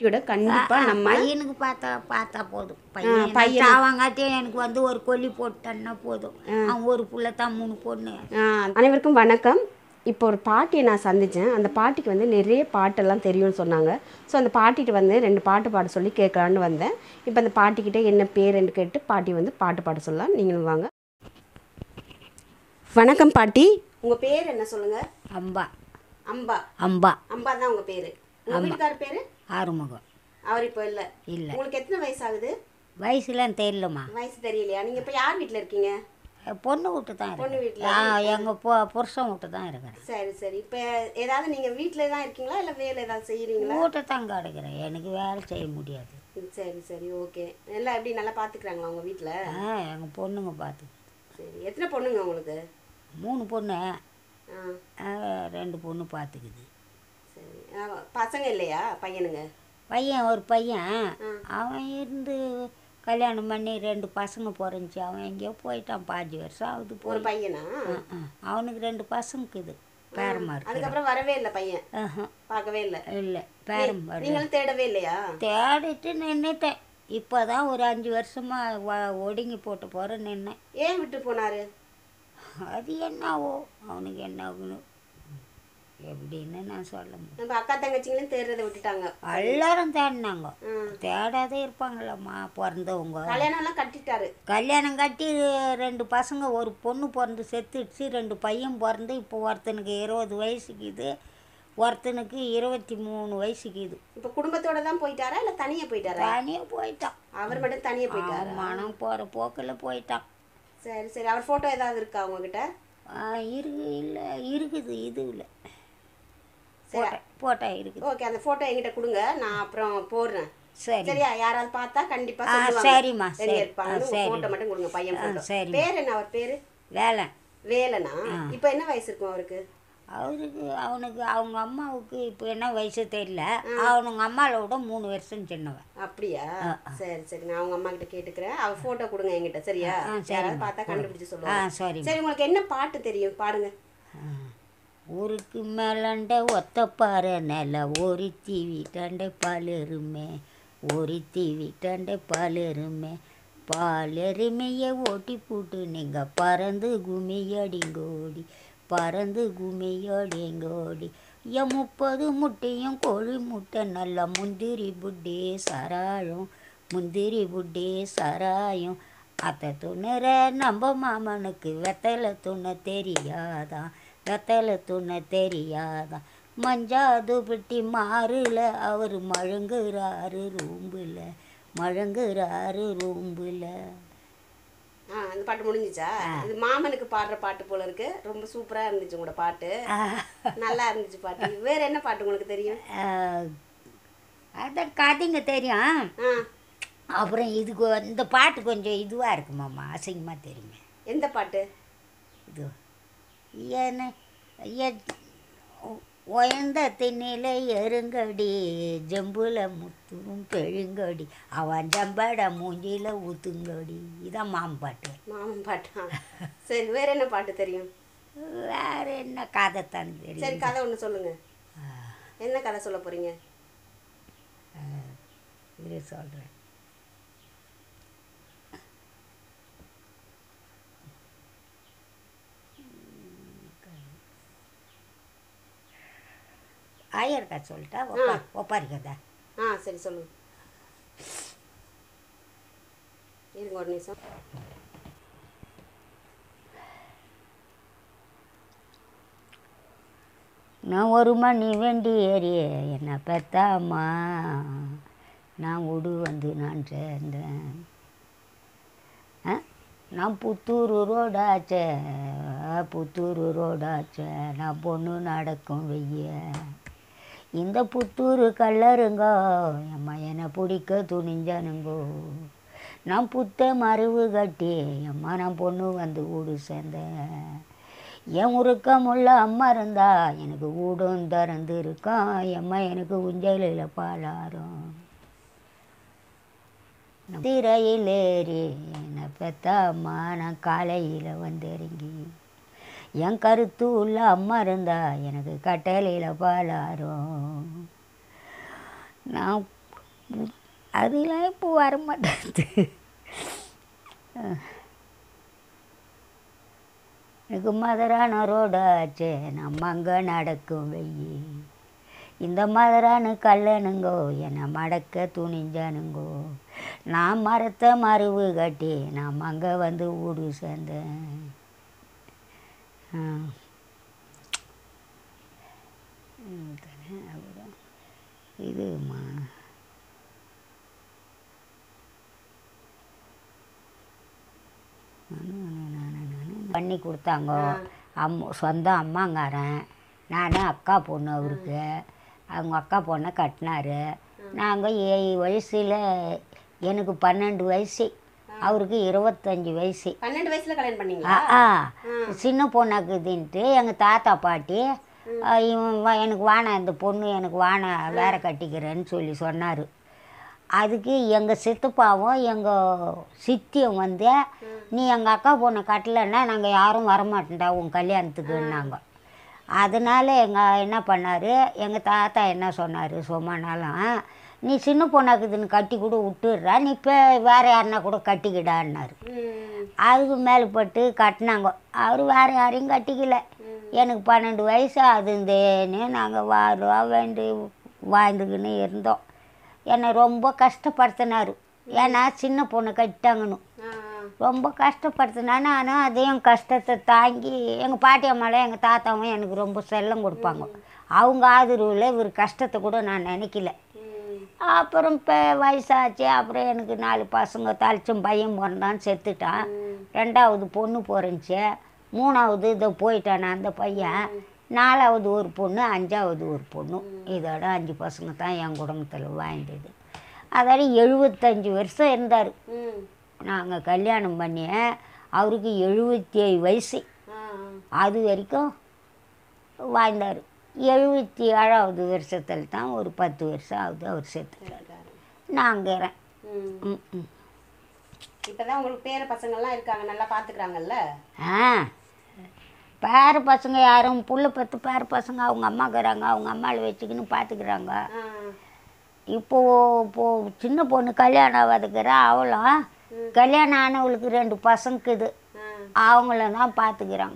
இதோட கண்டிப்பா நம்ம பையனுக்கு பார்த்தா பார்த்தா போதும் பையன் பையன். சாவாங்காட்டியும் எனக்கு வந்து ஒரு கொல்லி போட்டான்னா போதும் அவன் ஒரு புள்ள தான் மூணு பொண்ணு ஆ, அனைவருக்கும் வணக்கம் இப்போ ஒரு பாட்டியை நான் சந்தித்தேன் அந்த பாட்டிக்கு வந்து நிறைய பாட்டெல்லாம் தெரியும்னு சொன்னாங்க ஸோ அந்த பாட்டிகிட்ட வந்து ரெண்டு பாட்டு பாட சொல்லி கேட்கலான்னு வந்தேன் இப்போ அந்த பாட்டிக்கிட்ட என்ன பேருன்னு கேட்டு பாட்டி வந்து பாட்டு பாட சொல்லலாம் நீங்களும் வாங்க வணக்கம் பாட்டி உங்கள் பேர் என்ன சொல்லுங்கள் அம்பா அம்பா அம்பா அம்பா தான் உங்கள் பேர் உங்கள் வீட்டுக்கார பேர் ஆறுமுகம் அவர் இப்போ இல்லை இல்லை உங்களுக்கு எத்தனை வயசு ஆகுது வயசுலாம் தெரியலம்மா வயசு தெரியலையா நீங்கள் இப்போ யார் வீட்டில் இருக்கீங்க பொண்ணு வீட்டு தான் பொண்ணு இருக்கேன் வீட்டில் எங்கள் பொ புருஷன் வீட்டு தான் இருக்கிறேன் சரி சரி இப்போ ஏதாவது நீங்கள் வீட்டில் தான் இருக்கீங்களா இல்லை வேலை ஏதாவது செய்கிறீங்களா வீட்டை தான் கிடக்கிறேன் எனக்கு வேலை செய்ய முடியாது ம், சரி சரி ஓகே எல்லாம் எப்படி நல்லா பார்த்துக்கிறாங்களா உங்கள் வீட்டில் ஆ எங்கள் பொண்ணுங்க பார்த்து சரி எத்தனை பொண்ணுங்க உங்களுக்கு மூணு பொண்ணு ஆ ஆ, ரெண்டு பொண்ணு பார்த்துக்குது சரி ஆ, பசங்க இல்லையா பையனுங்க பையன் ஒரு பையன் அவன் இருந்து கல்யாணம் பண்ணி ரெண்டு பசங்க பிறந்துச்சு அவன் எங்கேயோ போயிட்டான் பாஞ்சு வருஷம் ஆகுது ஒரு போய் பையனா அவனுக்கு ரெண்டு பசங்கக்குது பேரமா இருக்கு அதுக்கப்புறம் வரவே இல்லை பையன் பார்க்கவே இல்லை இல்லை பேரம் வருது நீங்களும் தேடவே இல்லையா தேடிட்டு நின்றுட்டேன் இப்போ தான் ஒரு அஞ்சு வருஷமாக வ ஒடுங்கி போட்டு போகிற நின்னேன் ஏன் விட்டு போனாரு அது என்னவோ அவனுக்கு என்ன ஆகணும் எப்படின்னு நான் சொல்ல முடியும் நம்ம அக்கா தங்கச்சிங்களும் தேடுறதை விட்டுட்டாங்க எல்லாரும் தேடினாங்க ம். தேடாதே இருப்பாங்களம்மா பிறந்தவங்க கல்யாணம் எல்லாம் கட்டிட்டாரு கல்யாணம் கட்டி ரெண்டு பசங்க ஒரு பொண்ணு பிறந்து செத்துடுச்சு ரெண்டு பையன் பிறந்து இப்போ ஒருத்தனுக்கு இருபது வயசுக்குது ஒருத்தனுக்கு இருபத்தி மூணு வயசுக்குது இப்போ குடும்பத்தோட தான் போயிட்டாரா இல்லை தனியாக போயிட்டாரா தனியாக போயிட்டான் அவர் மட்டும் தனியாக போயிட்டாரா மனம் போகிற போக்கில் போயிட்டான் சரி சரி அவர் ஃபோட்டோ ஏதாவது இருக்கா உங்ககிட்ட ஆ, இருக்கு இல்லை இருக்குது இது இல்லை போட்டோ போட்டோ இருக்குது ஓகே அந்த ஃபோட்டோ என்கிட்ட கொடுங்க நான் அப்புறம் போடுறேன் சரி சரியா யாராவது பார்த்தா கண்டிப்பா ஆ, சொல்லுவாங்க சரிம்மா, ரெடி சரி. இருப்பாங்க ஆ, சரி. ஃபோட்டோ மட்டும் கொடுங்க பையன் ஆ, ஃபோட்டோ சரிம்மா. பேர் என்ன அவர் பேரு வேலை வேலனா இப்போ என்ன வயசு இருக்கும் அவருக்கு அவருக்கு அவனுக்கு அவங்க அம்மாவுக்கு இப்போ என்ன வயசு தெரியல அவனுங்க அம்மாவை விட மூணு வருஷம் சின்னவன் அப்படியா சரி சரி நான் அவங்க அம்மா கிட்ட கேட்டுக்கிறேன் அவர் ஃபோட்டோ கொடுங்க என்கிட்ட சரியா ஆ, சரிம்மா. யாராவது பார்த்தா கண்டுபிடிச்சு ஆ சொல்லுவாங்க சரி சரி உங்களுக்கு என்ன பாட்டு தெரியும் பாடுங்க ஊருக்கு மேலண்ட ஒத்தப்பாறை நில ஒருத்தி வீட்டாண்ட பாலெருமை ஒருத்தி வீட்டாண்ட பாலெருமை பாலெருமையை ஓட்டி போட்டு நீங்கள் பறந்து குமியடிங்கோடி பறந்து குமியடிங்கோடி என் முப்பது முட்டையும் கோழி முட்டை நல்ல முந்திரி புட்டே சராயம் முந்திரி புட்டே சராயம் அத்தை துணுற நம்ம மாமனுக்கு வெத்தலை துணை தெரியாதான் வெத்தலை துணை தெரியாதான் மஞ்சாது பிட்டி மாறுல அவர் மழுங்குறாரு ரூம்பில் மழுங்குறாரு ரூம்பில் ஆ அந்த பாட்டு முடிஞ்சுச்சா இது மாமனுக்கு பாடுற பாட்டு போல இருக்கு ரொம்ப சூப்பரா இருந்துச்சு உங்களோட பாட்டு நல்லா இருந்துச்சு பாட்டு வேற என்ன பாட்டு உங்களுக்கு தெரியும் அதான் கதைங்க தெரியும் ஆ அப்புறம் இதுக்கு இந்த பாட்டு கொஞ்சம் இதுவாக இருக்குமாம்மா அசிங்கமாக தெரியுமே எந்த பாட்டு இது என்ன எ- உயர்ந்த திண்ணில எருங்கடி ஜம்புல முத்தும் பெழுங்கடி அவன் ஜம்பட மூஞ்சில ஊத்துங்கடி இதான் மாம்பாட்டு மாமன் பாட்டா சரி வேற என்ன பாட்டு தெரியும் வேற என்ன கதை தான் சரி தெரியும் கதை ஒன்று சொல்லுங்க என்ன கதை சொல்ல போறீங்க இது சொல்கிறேன் ஆயர்க்கா சொல்லிட்டா ஒப்பா ஒப்பாரி கதை ஆ சரி சொல்லுங்க இருங்க ஒரு நிமிஷம் நான் ஒரு மணி வேண்டி ஏறிய என்னை பெத்தாமா நான் உடு வந்து நான் சேர்ந்தேன் ஆ? நான் புத்தூர் ரோடாச்சே புத்தூர் ரோடாச்சே நான் பொண்ணு நடக்கும் வெய்ய இந்த புத்தூர் கல்லருங்கோ எம்மா என்னை பிடிக்க துணிஞ்சானுங்கோ நான் புத்த மருவு கட்டி எம்மா நான் பொண்ணு வந்து வீடு சேர்ந்தேன் என் உருக்கமுள்ள அம்மா இருந்தா எனக்கு ஊடும் திறந்து இருக்கும் எம்மா எனக்கு உஞ்சலில் பாலாரும் திரையில் ஏறி என்னை பெத்த அம்மா நான் காலையில் வந்து இறங்கி என் கருத்து உள்ள அம்மா இருந்தா எனக்கு கட்டளையில் பாலாரும் நான் அதெல்லாம் இப்போ வர மாட்டேங்குது எனக்கு மதுரான ரோடாச்சே நம்ம அங்கே நடக்கும் வெயி இந்த மதுரான கல்லனுங்கோ என்னை மடக்க துணிஞ்சானுங்கோ நான் மரத்தை மருவு கட்டி நான் அங்கே வந்து ஊடு சேர்ந்தேன் ஆ. ம், தானே, அப்புறம் இதுமா பண்ணி கொடுத்தாங்க அம் சொந்த அம்மாங்காரன் நான் அக்கா பொண்ணு அவருக்கு அவங்க அக்கா பொண்ணை கட்டினாரு நாங்கள் ஏழு வயசில் எனக்கு பன்னெண்டு வயசு அவருக்கு இருபத்தஞ்சி வயசு பன்னெண்டு வயசுல கல்யாணம் பண்ணீங்களா ஆ ஆ சின்ன பொண்ணாக்குதுன்ட்டு எங்கள் தாத்தா பாட்டி ஆ, இவன் வா- எனக்கு வாண இந்த பொண்ணு எனக்கு வாண வேற கட்டிக்கிறேன்னு சொல்லி சொன்னார் அதுக்கு எங்கள் சித்தப்பாவும் எங்கள் சித்தியும் வந்து நீ எங்கள் அக்கா பொண்ணை கட்டலைன்னா நாங்கள் யாரும் வரமாட்டோம்டா உன் கல்யாணத்துக்குன்னாங்க அதனால எங்கள் என்ன பண்ணார் எங்கள் தாத்தா என்ன சொன்னார் சும்மானாலும் நீ சின்ன பொண்ணாக்குதுன்னு கட்டி கூட விட்டுடுறா நீ இப்போ வேறு யாருன்னா கூட கட்டிக்கிடான்னாரு ம் அதுக்கு மேல்பட்டு கட்டினாங்க அவர் வேறு யாரையும் கட்டிக்கல எனக்கு பன்னெண்டு வயசு ஆகுதுந்தேன்னு நாங்கள் வாருவா வேண்டி வாழ்ந்துக்கின்னு இருந்தோம் என்னை ரொம்ப கஷ்டப்படுத்தினார் ஏன்னா சின்ன பொண்ணு கட்டிட்டாங்கன்னு ஆ ரொம்ப கஷ்டப்படுத்தினா நானும் அதையும் கஷ்டத்தை தாங்கி எங்கள் பாட்டி அம்மாவில் எங்கள் தாத்தாவும் எனக்கு ரொம்ப செல்லம் கொடுப்பாங்க அவங்க ஆதரவில் இவர் கஷ்டத்தை கூட நான் நினைக்கல ம் அப்புறம் இப்போ வயசாச்சு அப்புறம் எனக்கு நாலு பசங்க தலைச்சும் பையன் பிறந்தான் செத்துட்டான் ரெண்டாவது பொண்ணு பிறந்துச்சு மூணாவது இதோ போயிட்டான் அந்த பையன் நாலாவது ஒரு பொண்ணு அஞ்சாவது ஒரு பொண்ணு இதோட அஞ்சு பசங்க தான் என் குடும்பத்தில் வாழ்ந்தது அதோட எழுபத்தஞ்சு வருஷம் இருந்தார் ம் நாங்கள் கல்யாணம் பண்ணி அவருக்கு எழுபத்தி ஏழு வயசு ஆ அது வரைக்கும் வாழ்ந்தார் எழுபத்தி ஏழாவது வருஷத்தில் தான் ஒரு பத்து வருஷம் ஆகுது அவர் செத்துட்டார் நாங்கிறேன் ம் ம் ம் இப்பதான் உங்களுக்கு பேர பசங்கள்லாம் இருக்காங்க நல்லா பாத்துக்கிறாங்கல்ல ஆ பேர பசங்க யாரும் புள்ள பத்து பேர பசங்க அவங்க அம்மாக்குறாங்க அவங்க அம்மாவில் வச்சுக்கின்னு பார்த்துக்கிறாங்க ஆ இப்போ இப்போ சின்ன பொண்ணு கல்யாணம் ஆகாதுக்கிறா அவளும் கல்யாணம் ஆனவளுக்கு ரெண்டு பசங்குது ஆ அவங்கள தான் பார்த்துக்கிறாங்க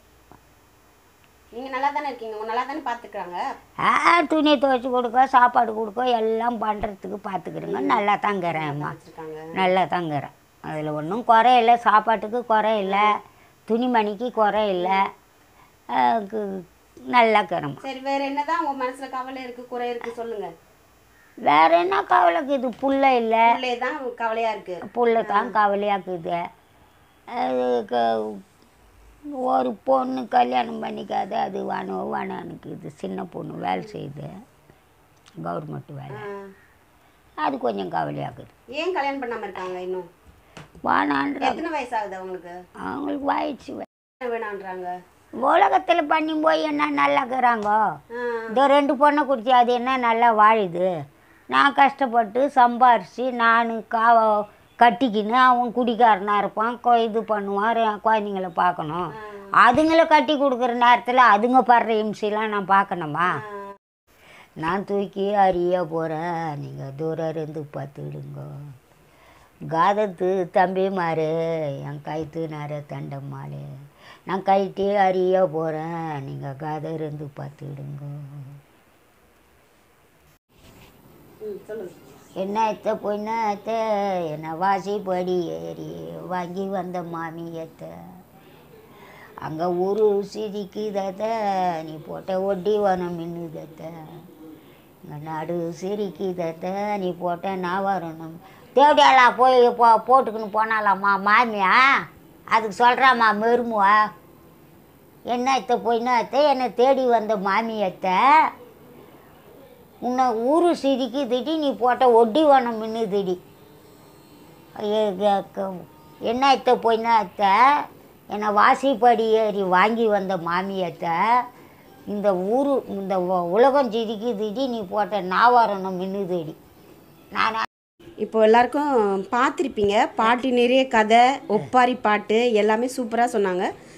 நீங்க நல்லா தானே இருக்கீங்க உங்க நல்லா தானே பாத்துக்கிறாங்க ஆ துணி துவைச்சி கொடுக்க சாப்பாடு கொடுக்க எல்லாம் பண்ணுறதுக்கு பார்த்துக்கிறேங்க நல்லா தாங்கிறேன் அம்மா வச்சிருக்காங்க நல்லா தாங்கிறேன் அதில் ஒன்றும் குறை இல்லை சாப்பாட்டுக்கு குறை இல்லை துணிமணிக்கு குறை இல்லை ஆ, கு- நல்லா இருக்கிறேம்மா சரி வேற என்னதான் உங்க மனசுல கவலை இருக்கு குறை இருக்கு சொல்லுங்க வேற என்ன கவலைக்கு இது புள்ள இல்லை உள்ளே தான் கவலையா இருக்கு புள்ள தான் கவலையாக்குது அது க- ஒரு பொண்ணு கல்யாணம் பண்ணிக்காத அது வேணும் வேணானுக்கு இது சின்ன பொண்ணு வேலை செய்யுது கவர்மெண்ட் வேலை ஆ. அது கொஞ்சம் கவலையாக்குது ஏன் கல்யாணம் பண்ணாம இருக்காங்க இன்னும் வேணான்ற எத்தனை வயசு ஆகுது அவங்களுக்கு அவங்களுக்கு வாயிடுச்சு என்ன வேணான்றாங்க உலகத்தில் பண்ணி போய் என்ன நல்லா இருக்கிறாங்க ஆ. இந்த ரெண்டு பொண்ணை குடிச்சு அது என்ன நல்லா வாழுது நான் கஷ்டப்பட்டு சம்பாரித்து நான் கா கட்டிக்கின்னு அவன் குடிக்காரனாக இருப்பான் கொ- இது பண்ணுவான் ரெ- குழந்தைங்கள பார்க்கணும் அதுங்கள கட்டி கொடுக்குற நேரத்தில் அதுங்க படுற இம்சையெல்லாம் நான் பார்க்கணுமா ஆ. நான் தூக்கி அறிய போகிறேன் நீங்கள் தூரம் இருந்து பார்த்துடுங்க காதத்து தம்பி மாறு என் கைத்து நர தண்டம்மாளு நான் கைட்டி அறிய போகிறேன் நீங்கள் காதை இருந்து பார்த்துடுங்க ம், சொல்லுங்க என்னத்த பொண்ணாத்த என்ன வாசி படி ஏறி வாங்கி வந்த மாமியத்த அங்கே ஊரு சிரிக்குதத்த நீ போட்ட ஒட்டி வனம் மின்னுதத்த இங்கே நாடு சிரிக்குதத்த நீ போட்ட நான் வரணும் தேவடியாலா போய் போ போட்டுக்கின்னு போனாலாம்மா மாமியா அதுக்கு சொல்கிறாம்மா மெருமுவா என்னத்த பொண்ணாத்த என்னை தேடி வந்த மாமியத்தை உன்னை ஊரு சிரிக்கு திடி நீ போட்ட ஒட்டி வனம் மின்னு திடி என்ன அத்தை பொண்ணு அத்தை என்னை வாசிப்படி ஏறி வாங்கி வந்த மாமியத்தை இந்த ஊரு இந்த உ- உலகம் சிரிக்கு திடி நீ போட்ட நாவாரணம் மின்னுதடி நான் இப்போ எல்லாருக்கும் பார்த்துருப்பீங்க பாட்டு நிறைய கதை ஒப்பாரி பாட்டு எல்லாமே சூப்பராக சொன்னாங்க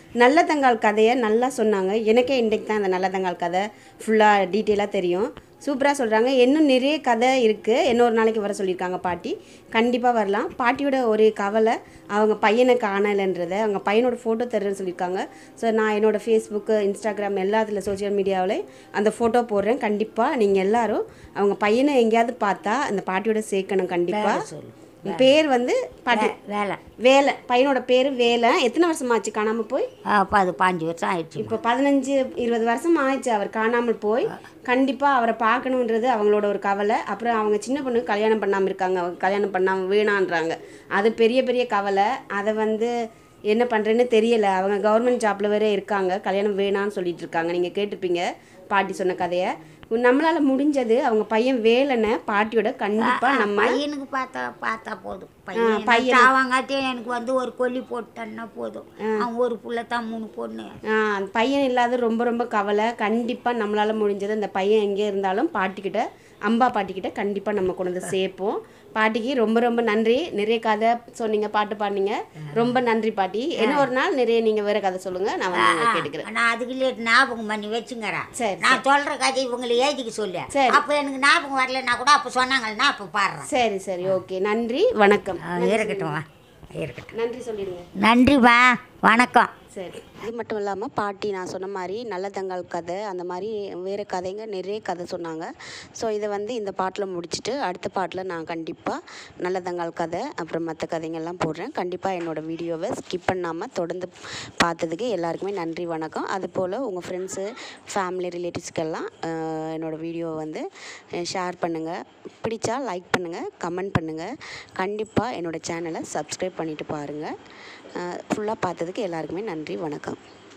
நல்ல தங்கால் கதையை நல்லா சொன்னாங்க எனக்கே இன்றைக்கு தான் அந்த நல்ல தங்கால் கதை ஃபுல்லாக டீட்டெயிலாக தெரியும் சூப்பராக சொல்கிறாங்க இன்னும் நிறைய கதை இருக்குது இன்னொரு நாளைக்கு வர சொல்லியிருக்காங்க பாட்டி கண்டிப்பாக வரலாம் பாட்டியோட ஒரு கவலை அவங்க பையனை காணலைன்றதை அவங்க பையனோட ஃபோட்டோ தருன்னு சொல்லியிருக்காங்க ஸோ நான் என்னோடய ஃபேஸ்புக்கு இன்ஸ்டாகிராம் எல்லாத்துல சோஷியல் மீடியாவில் அந்த ஃபோட்டோ போடுறேன் கண்டிப்பாக நீங்கள் எல்லாரும் அவங்க பையனை எங்கேயாவது பார்த்தா அந்த பாட்டியோட சேர்க்கணும் கண்டிப்பாக சொல்லு பேர் வந்து பாட்டி வே- வேலை வேலை பையனோட பேர் வேலை எத்தனை வருஷமாச்சு காணாமல் போய் அப்போ அது பாஞ்சு வருஷம் ஆயிடுச்சு இப்போ பதினஞ்சு இருபது வருஷம் ஆயிடுச்சு அவர் காணாமல் போய் கண்டிப்பாக அவரை பார்க்கணுன்றது அவங்களோட ஒரு கவலை அப்புறம் அவங்க சின்ன பொண்ணு கல்யாணம் பண்ணாமல் இருக்காங்க அவங்க கல்யாணம் பண்ணாமல் வேணான்றாங்க அது பெரிய பெரிய கவலை அதை வந்து என்ன பண்ணுறேன்னு தெரியல அவங்க கவர்மெண்ட் ஜாப்பில் வேற இருக்காங்க கல்யாணம் வேணான்னு சொல்லிட்டு இருக்காங்க நீங்கள் கேட்டிருப்பீங்க பாட்டி சொன்ன கதையை நம்மளால் முடிஞ்சது அவங்க பையன் வேலைன்னு பாட்டியோட கண்டிப்பாக நம்ம பையனுக்கு பார்த்தா பார்த்தா போதும் பையன் பையன். சாவாங்காட்டியும் எனக்கு வந்து ஒரு கொல்லி போட்டேன்னா போதும் அவன் ஒரு புள்ள தான் மூணு பொண்ணு ஆ, அந்த பையன் இல்லாத ரொம்ப ரொம்ப கவலை கண்டிப்பாக நம்மளால் முடிஞ்சது அந்த பையன் எங்கே இருந்தாலும் பாட்டிக்கிட்ட அம்பா பாட்டிக்கிட்ட கண்டிப்பாக நம்ம கொண்டு வந்து சேர்ப்போம் பாட்டிக்கு ரொம்ப ரொம்ப நன்றி நிறைய கதை சொன்னீங்க பாட்டு பாடினீங்க ரொம்ப நன்றி பாட்டி என்ன ஒரு நாள் நிறைய நீங்கள் வேறு கதை சொல்லுங்கள் நான் வந்து உங்களை கேட்டுக்கிறேன் நான் அதுக்கு லேட் ஞாபகம் பண்ணி வச்சுங்கிறேன் சரி, நான் சொல்ற கதை இவங்களை எழுதிக்க சொல்லு சரி. அப்போ எனக்கு ஞாபகம் வரலன்னா கூட அப்போ சொன்னாங்கன்னா அப்போ பாடுறேன் சரி சரி ஓகே நன்றி வணக்கம் இருக்கட்டும் வா. இருக்கட்டும் நன்றி சொல்லிடுங்க நன்றிப்பா வணக்கம் சரி இது மட்டும் இல்லாமல் பாட்டி நான் சொன்ன மாதிரி நல்லதங்கால் கதை அந்த மாதிரி வேறு கதைங்க நிறைய கதை சொன்னாங்க ஸோ இதை வந்து இந்த பாட்டில் முடிச்சுட்டு அடுத்த பாட்டில் நான் கண்டிப்பாக நல்லதங்கால் கதை அப்புறம் மற்ற கதைங்கள்லாம் போடுறேன் கண்டிப்பாக என்னோடய வீடியோவை ஸ்கிப் பண்ணாமல் தொடர்ந்து பார்த்ததுக்கு எல்லாருக்குமே நன்றி வணக்கம் அதுபோல் உங்கள் ஃப்ரெண்ட்ஸு ஃபேமிலி ரிலேட்டிவ்ஸ்க்கெல்லாம் அஹ், என்னோடய வீடியோவை வந்து ஷேர் பண்ணுங்கள் பிடிச்சா லைக் பண்ணுங்கள் கமெண்ட் பண்ணுங்கள் கண்டிப்பாக என்னோடய சேனலை சப்ஸ்கிரைப் பண்ணிவிட்டு பாருங்கள் ஃபுல்லாக பார்த்ததுக்கு எல்லாருக்குமே நன்றி வணக்கம்